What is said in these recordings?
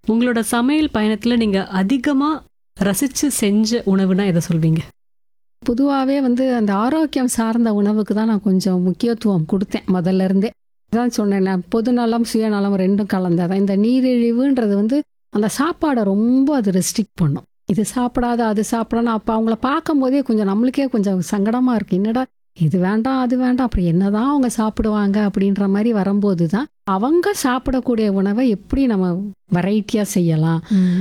உங்களோட சமையல் பயணத்துல நீங்க அதிகமா ரசிச்சு செஞ்ச உணவுனா எதை சொல்வீங்க பொதுவாகவே வந்து அந்த ஆரோக்கியம் சார்ந்த உணவுக்கு தான் நான் கொஞ்சம் முக்கியத்துவம் கொடுத்தேன் முதல்ல இருந்தே அதான் சொன்னேன் நான் பொதுநலம் சுயநலம் ரெண்டும் கலந்ததான் இந்த நீரிழிவுன்றது வந்து அந்த சாப்பாடை ரொம்ப அது ரெஸ்ட்ரிக்ட் பண்ணும் இது சாப்பிடாத அது சாப்பிடணும் அப்போ அவங்கள பார்க்கும்போதே கொஞ்சம் நம்மளுக்கே கொஞ்சம் சங்கடமாக இருக்கு என்னடா இது வேண்டாம் அது வேண்டாம் அப்புறம் என்னதான் அவங்க சாப்பிடுவாங்க அப்படின்ற மாதிரி வரும்போது தான் அவங்க சாப்பிடக்கூடிய உணவை எப்படி நம்ம வெரைட்டியாக செய்யலாம்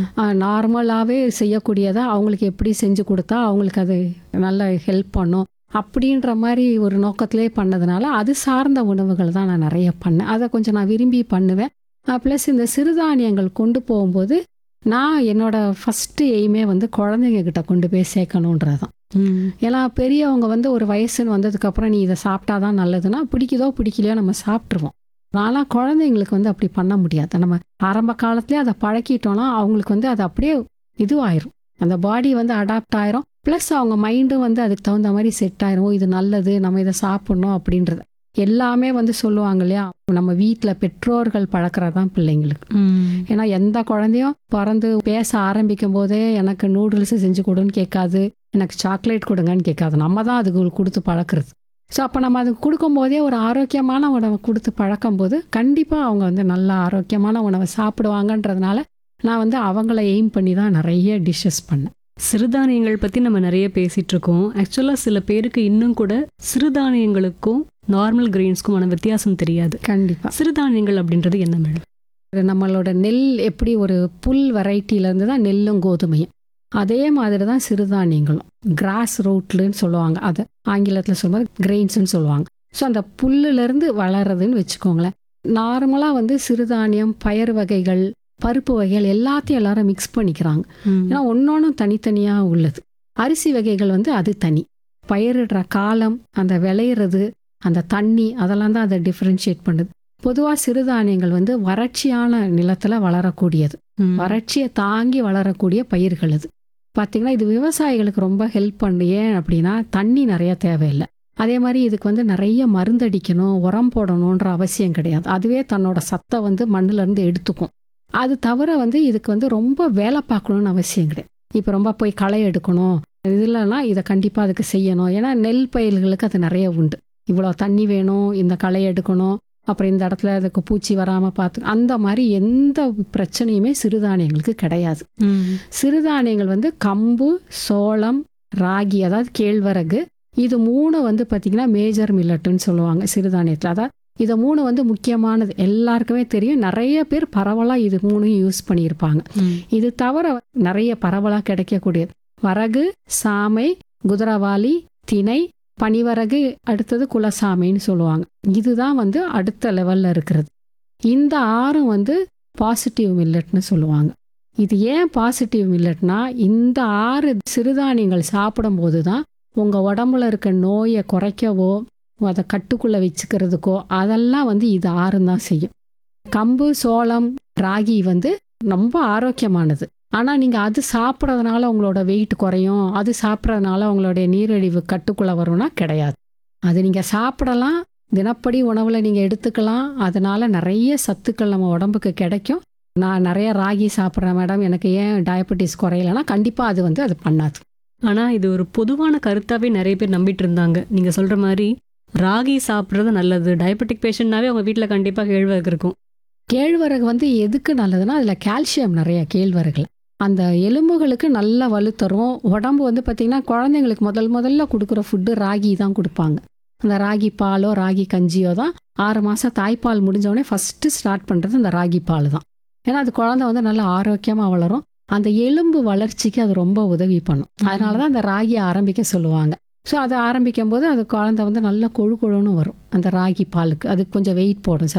நார்மலாகவே செய்யக்கூடியதை அவங்களுக்கு எப்படி செஞ்சு கொடுத்தா அவங்களுக்கு அது நல்ல ஹெல்ப் பண்ணும் அப்படின்ற மாதிரி ஒரு நோக்கத்திலே பண்ணதுனால அது சார்ந்த உணவுகள் தான் நான் நிறைய பண்ணேன் அதை கொஞ்சம் நான் விரும்பி பண்ணுவேன் ப்ளஸ் இந்த சிறுதானியங்கள் கொண்டு போகும்போது நான் என்னோட ஃபஸ்ட்டு எய்மே வந்து குழந்தைங்க கிட்ட கொண்டு போய் சேர்க்கணுன்றது தான் ஏன்னா பெரியவங்க வந்து ஒரு வயசுன்னு வந்ததுக்கப்புறம் நீ இதை சாப்பிட்டாதான் நல்லதுன்னா பிடிக்குதோ பிடிக்கலையோ நம்ம சாப்பிட்ருவோம் ஆனால் குழந்தைங்களுக்கு வந்து அப்படி பண்ண முடியாது நம்ம ஆரம்ப காலத்துலேயே அதை பழக்கிட்டோம்னா அவங்களுக்கு வந்து அது அப்படியே இதுவாயிரும் அந்த பாடி வந்து அடாப்ட் ஆயிரும் ப்ளஸ் அவங்க மைண்டும் வந்து அதுக்கு தகுந்த மாதிரி செட் ஆயிரும் ஓ, இது நல்லது நம்ம இதை சாப்பிட்ணும் அப்படின்றது எல்லாமே வந்து சொல்லுவாங்க இல்லையா நம்ம வீட்டில் பெற்றோர்கள் பழக்கிறது தான் பிள்ளைங்களுக்கு ஏன்னா எந்த குழந்தையும் பிறந்து பேச ஆரம்பிக்கும் போதே எனக்கு நூடுல்ஸ் செஞ்சு கொடுன்னு கேட்காது எனக்கு சாக்லேட் கொடுங்கன்னு கேட்காது நம்ம தான் அதுக்கு கொடுத்து பழக்கிறது ஸோ அப்போ நம்ம அதுக்கு கொடுக்கும்போதே ஒரு ஆரோக்கியமான உணவை கொடுத்து பழக்கும்போது கண்டிப்பாக அவங்க வந்து நல்ல ஆரோக்கியமான உணவை சாப்பிடுவாங்கன்றதுனால நான் வந்து அவங்கள எய்ம் பண்ணி தான் நிறைய டிஷ்ஷஸ் பண்ணேன் சிறுதானியங்கள் பத்தி நம்ம நிறைய பேசிட்டு இருக்கோம் ஆக்சுவலா சில பேருக்கு இன்னும் கூட சிறுதானியங்களுக்கும் நார்மல் கிரெயின்ஸ்க்குமான வித்தியாசம் தெரியாது கண்டிப்பாக சிறுதானியங்கள் அப்படின்றது என்ன மேடம் நம்மளோட நெல் எப்படி ஒரு புல் வெரைட்டிலேருந்து தான் நெல்லும் கோதுமையும் அதே மாதிரி தான் சிறுதானியங்களும் கிராஸ் ரூட்லுன்னு சொல்லுவாங்க அதை ஆங்கிலத்தில் சொல்லும்போது கிரெயின்ஸ்னு சொல்லுவாங்க ஸோ அந்த புல்லுலேருந்து வளருதுன்னு வச்சுக்கோங்களேன் நார்மலாக வந்து சிறுதானியம் பயறு வகைகள் பருப்பு வகைகள் எல்லாத்தையும் எல்லாரும் மிக்ஸ் பண்ணிக்கிறாங்க ஏன்னா ஒன்றொன்றும் தனித்தனியாக உள்ளது அரிசி வகைகள் வந்து அது தனி பயிரிடுற காலம் அந்த விளையிறது அந்த தண்ணி அதெல்லாம் தான் அதை டிஃப்ரென்ஷியேட் பண்ணுது பொதுவாக சிறுதானியங்கள் வந்து வறட்சியான நிலத்தில் வளரக்கூடியது ம். வறட்சியை தாங்கி வளரக்கூடிய பயிர்கள் இது பார்த்தீங்கன்னா இது விவசாயிகளுக்கு ரொம்ப ஹெல்ப் பண்ணு ஏன் அப்படின்னா தண்ணி நிறைய தேவையில்லை அதே மாதிரி இதுக்கு வந்து நிறைய மருந்தடிக்கணும் உரம் போடணுன்ற அவசியம் கிடையாது அதுவே தன்னோட சத்தை வந்து மண்ணுலேருந்து எடுத்துக்கும் அது தவிர வந்து இதுக்கு வந்து ரொம்ப வேலை பார்க்கணும்னு அவசியம் கிடையாது இப்போ ரொம்ப போய் களை எடுக்கணும் இதுலனா இதை கண்டிப்பாக அதுக்கு செய்யணும் ஏன்னா நெல் பயிர்களுக்கு அது நிறைய உண்டு இவ்வளோ தண்ணி வேணும் இந்த களை எடுக்கணும் அப்புறம் இந்த இடத்துல அதுக்கு பூச்சி வராமல் பார்த்து அந்த மாதிரி எந்த பிரச்சனையுமே சிறுதானியங்களுக்கு கிடையாது ம். சிறுதானியங்கள் வந்து கம்பு சோளம் ராகி அதாவது கேழ்வரகு இது மூணு வந்து பார்த்திங்கன்னா மேஜர் மில்லட்டுன்னு சொல்லுவாங்க சிறுதானியத்தில் அதாவது இது மூணு வந்து முக்கியமானது எல்லாருக்குமே தெரியும் நிறைய பேர் பரவலாக இது மூணையும் யூஸ் பண்ணியிருப்பாங்க ம். இது தவிர நிறைய பரவலாக கிடைக்கக்கூடியது வரகு சாமை குதிரவாளி திணை பனிவரகு அடுத்தது குலசாமைன்னு சொல்லுவாங்க இதுதான் வந்து அடுத்த லெவலில் இருக்கிறது இந்த ஆறும் வந்து பாசிட்டிவ் மில்லட்னு சொல்லுவாங்க இது ஏன் பாசிட்டிவ் மில்லட்னா இந்த ஆறு சிறுதானியங்கள் சாப்பிடும்போது தான் உங்கள் உடம்புல இருக்க நோயை குறைக்கவோ அதை கட்டுக்குள்ளே வச்சுக்கிறதுக்கோ அதெல்லாம் வந்து இது ஆறும் தான் செய்யும் கம்பு சோளம் ராகி வந்து ரொம்ப ஆரோக்கியமானது ஆனால் நீங்கள் அது சாப்பிட்றதுனால உங்களோட வெயிட் குறையும் அது சாப்பிட்றதுனால உங்களுடைய நீரிழிவு கட்டுக்குள்ளே வரும்னா கிடையாது அது நீங்கள் சாப்பிடலாம் தினப்படி உணவில் நீங்கள் எடுத்துக்கலாம் அதனால நிறைய சத்துக்கள் நம்ம உடம்புக்கு கிடைக்கும் நான் நிறைய ராகி சாப்பிட்றேன் மேடம் எனக்கு ஏன் டயபெட்டிஸ் குறையலைன்னா கண்டிப்பாக அது வந்து அது பண்ணாது ஆனா இது ஒரு பொதுவான கருத்தாவே நிறைய பேர் நம்பிட்டு இருந்தாங்க நீங்க சொல்ற மாதிரி ராகி சாப்பிடுறது நல்லது டயபெட்டிக் பேஷண்ட்னாவே அவங்க வீட்ல கண்டிப்பா கேழ்வரகு இருக்கும் கேழ்வரகு வந்து எதுக்கு நல்லதுன்னா அதில் கால்சியம் நிறைய கேழ்வரகுல அந்த எலும்புகளுக்கு நல்ல வலு தரும் உடம்பு வந்து பார்த்திங்கன்னா குழந்தைங்களுக்கு முதல் முதல்ல கொடுக்குற ஃபுட்டு ராகி தான் கொடுப்பாங்க அந்த ராகி பாலோ ராகி கஞ்சியோ தான் ஆறு மாதம் தாய்ப்பால் முடிஞ்ச உடனே ஃபஸ்ட்டு ஸ்டார்ட் பண்ணுறது அந்த ராகி பால் தான் ஏன்னா அது குழந்தை வந்து நல்லா ஆரோக்கியமாக வளரும் அந்த எலும்பு வளர்ச்சிக்கு அது ரொம்ப உதவி பண்ணும் அதனால தான் அந்த ராகியை ஆரம்பிக்க சொல்லுவாங்க ஸோ அதை ஆரம்பிக்கும் போது அது குழந்தை வந்து நல்லா கொழு கொழுன்னு வரும் அந்த ராகி பாலுக்கு அதுக்கு கொஞ்சம் வெயிட் போடும்